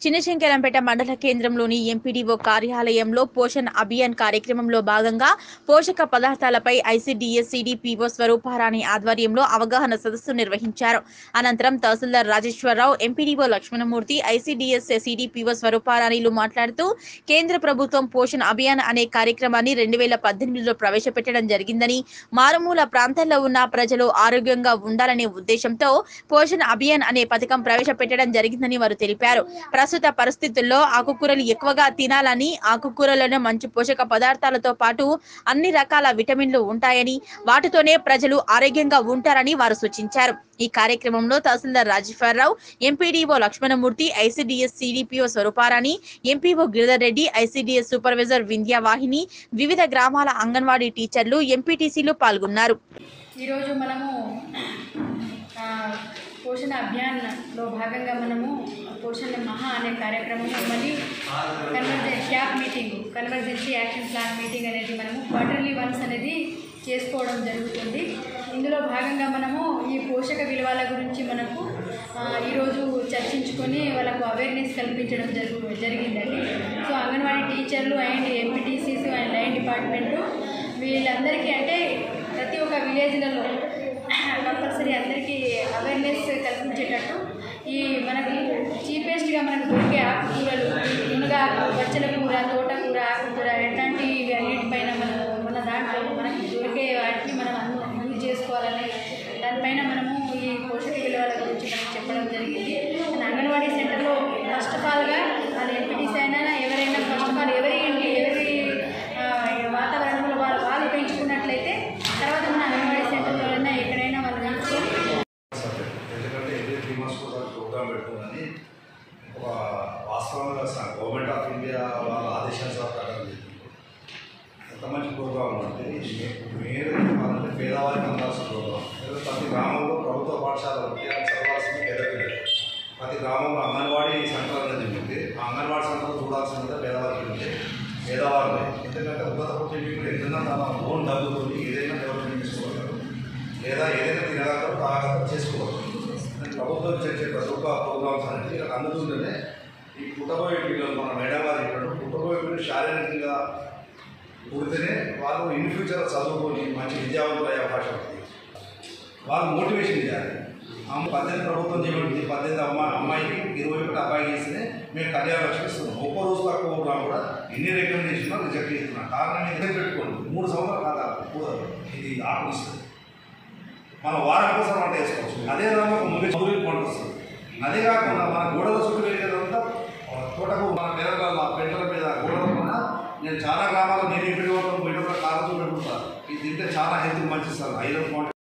చిన్నశంకరంపేట మండల కేంద్రంలోని ఎంపీడీఓ కార్యాలయంలో పోషణ్ అభియాన్ కార్యక్రమంలో భాగంగా పోషక పదార్థాలపై ఐసీడీఎస్ సిడిపిఓ స్వరూపారాణి ఆధ్వర్యంలో అవగాహన సదస్సు నిర్వహించారు అనంతరం tahsildar Rajeswara Rao MPDO Lakshmanamurthy ICDS CDPO స్వరూపారాణిలు మాట్లాడుతూ కేంద్ర ప్రభుత్వం పోషణ్ అభియాన్ అనే కార్యక్రమాన్ని రెండు వేల పద్దెనిమిదిలో ప్రవేశపెట్టడం జరిగిందని మారుమూల ప్రాంతాల్లో ఉన్న ప్రజలు ఆరోగ్యంగా ఉండాలనే ఉద్దేశంతో పోషణ్ అభియాన్ అనే పథకం ప్రవేశపెట్టడం జరిగిందని వారు తెలిపారు ప్రస్తుత పరిస్థితుల్లో ఆకుకూరలు ఎక్కువగా తినాలని ఆకుకూరలను మంచి పోషక పదార్థాలతో పాటు అన్ని రకాల విటమిన్లు ఉంటాయని వాటితోనే ప్రజలు ఆరోగ్యంగా ఉంటారని వారు సూచించారు ఈ కార్యక్రమంలో tahsildar Rajeswara Rao MPDO Lakshmanamurthy ICDS CDPO Swarupa Rani MPO Giridhar Reddy ICDS supervisor Vindhyavahini వివిధ గ్రామాల అంగన్వాడీ టీచర్లు ఎంపీటీసీలు పాల్గొన్నారు ఈరోజు మనము ఆ, పోషణ అభియాన్లో భాగంగా మనము పోషణ మహా అనే కార్యక్రమం మరియు కన్వర్జె క్యాప్ meeting convergence action plan meeting అనేది మనము క్వార్టర్లీ వన్స్ అనేది చేసుకోవడం జరుగుతుంది ఇందులో భాగంగా మనము ఈ పోషక విలువల గురించి మనకు ఆ, ఈరోజు చర్చించుకొని వాళ్ళకు అవేర్నెస్ కల్పించడం జరుగు జరిగిందండి సో అంగన్వాడీ టీచర్లు and MPTCs and line department వీళ్ళందరికీ అంటే ప్రతి ఒక్క విలేజ్లలో కంపల్సరీ అందరికీ అవేర్నెస్ కల్పించేటట్టు ఈ మనకి చీపెస్ట్గా మనకు దొరికే ఆకుకూరలు మునగాకు బచ్చల కూర తోటకూర ఆకుకూర ఎట్లాంటి అన్నిటిపైన మనం మన దాంట్లో మనకి దొరికే వాటిని మనం అన్ని యూజ్ చేసుకోవాలని దానిపైన మనము ఈ పోషక విలువల గురించి మనకి చెప్పడం జరిగింది మన అంగన్వాడీ సెంటర్లో ఫస్ట్ ఆఫ్ ఆల్గా వాళ్ళ ఎంపీటీసీ అయినా ఎవరైనా ఫస్ట్ ఆఫ్ ఆల్ ఎవరి ఇంటి ఎవరి ఆ, వాతావరణంలో వాళ్ళు వాళ్ళు పెంచుకున్నట్లయితే తర్వాత మన అంగన్వాడీ సెంటర్లో ఎక్కడైనా వాళ్ళు పెంచుకొని ఎందుకంటే ఎవ్రీ త్రీ మంత్స్ ఒకసారి ప్రోగ్రామ్ పెట్టుకుందని ఒక వాస్తవంగా స- గవర్నమెంట్ ఆఫ్ ఇండియా వాళ్ళ ఆదేశాల ప్రకారం చేసింది ఎంత మంచి ప్రోగ్రామ్ అంటే ఇది మే- మీరు చెప్పాలంటే పేదవారికి అందాల్సిన ప్రోగ్రామ్ ఏదో ప్రతి గ్రామంలో ప్రభుత్వ పాఠశాల ఉంటే అది చదవాల్సింది పేద పిల్లలు ప్రతి గ్రామంలో అంగన్వాడీ సెంటర్ అనేది ఉంటుంది ఆ అంగన్వాడీ సెంటర్ చూడాల్సింది పేదవారికి ఉంటే పేదవాళ్ళు ఎందుకంటే ఉన్నత కుటుంబీకులు ఎంతైనా తన ఓన్ డబ్బుతో ఏదైనా డెవలప్మెంట్ చేసుకోగలరు లేదా ఏదైనా తినగలరు తాగలరు చేసుకోవచ్చు కానీ ప్రభుత్వం చేసే ప్రతి ఒక్క ప్రోగ్రామ్స్ అనేది ఇలా అందుతుంటేనే ఈ పుట్టబోయే పిల్లలు మన మేడం గారు చెప్పినట్టు పుట్టబోయే పిల్లలు శారీరకంగా పుడితేనే వాళ్ళు ఇన్ ఫ్యూచర్ చదువుకొని మంచి విద్యావంతులు అయ్యే అవకాశం ఉంటుంది వాళ్ళు మోటివేషన్ చేయాలి అమ్మ పద్దెనిమిది ప్రభుత్వం చేయబడింది పద్దెనిమిది అమ్మాయి అమ్మాయికి ఇరవై ఒకటి అబ్బాయికి ఇస్తే మేము కళ్యాణ లక్ష్మి ఇస్తున్నాం ఒక్క రోజు తక్కువ ప్రోగ్రామ్ కూడా ఎన్ని రికమెండేషన్ రిజెక్ట్ చేస్తున్నాం కారణం ఇదే పెట్టుకోండి మూడు సంవత్సరాలు కాదా కుదరదు ఇది ఆకు ఇస్తుంది మనం వారం కోసం వంట వేసుకోవచ్చు అదే విధంగా ఒక ముగి ముగిలి పంట వస్తుంది అదే కాకుండా మన గోడల చుట్టూ వెళ్ళేదంతా తోటకు మన పేదల పెంటల మీద గోడల పైన నేను చాలా గ్రామాల్లో నేను ఇంటి పోతాను బయట కాళ్ళతో పెట్టుకుంటాను ఇది తింటే చాలా హెల్త్ మంచి సార్ ఐరన్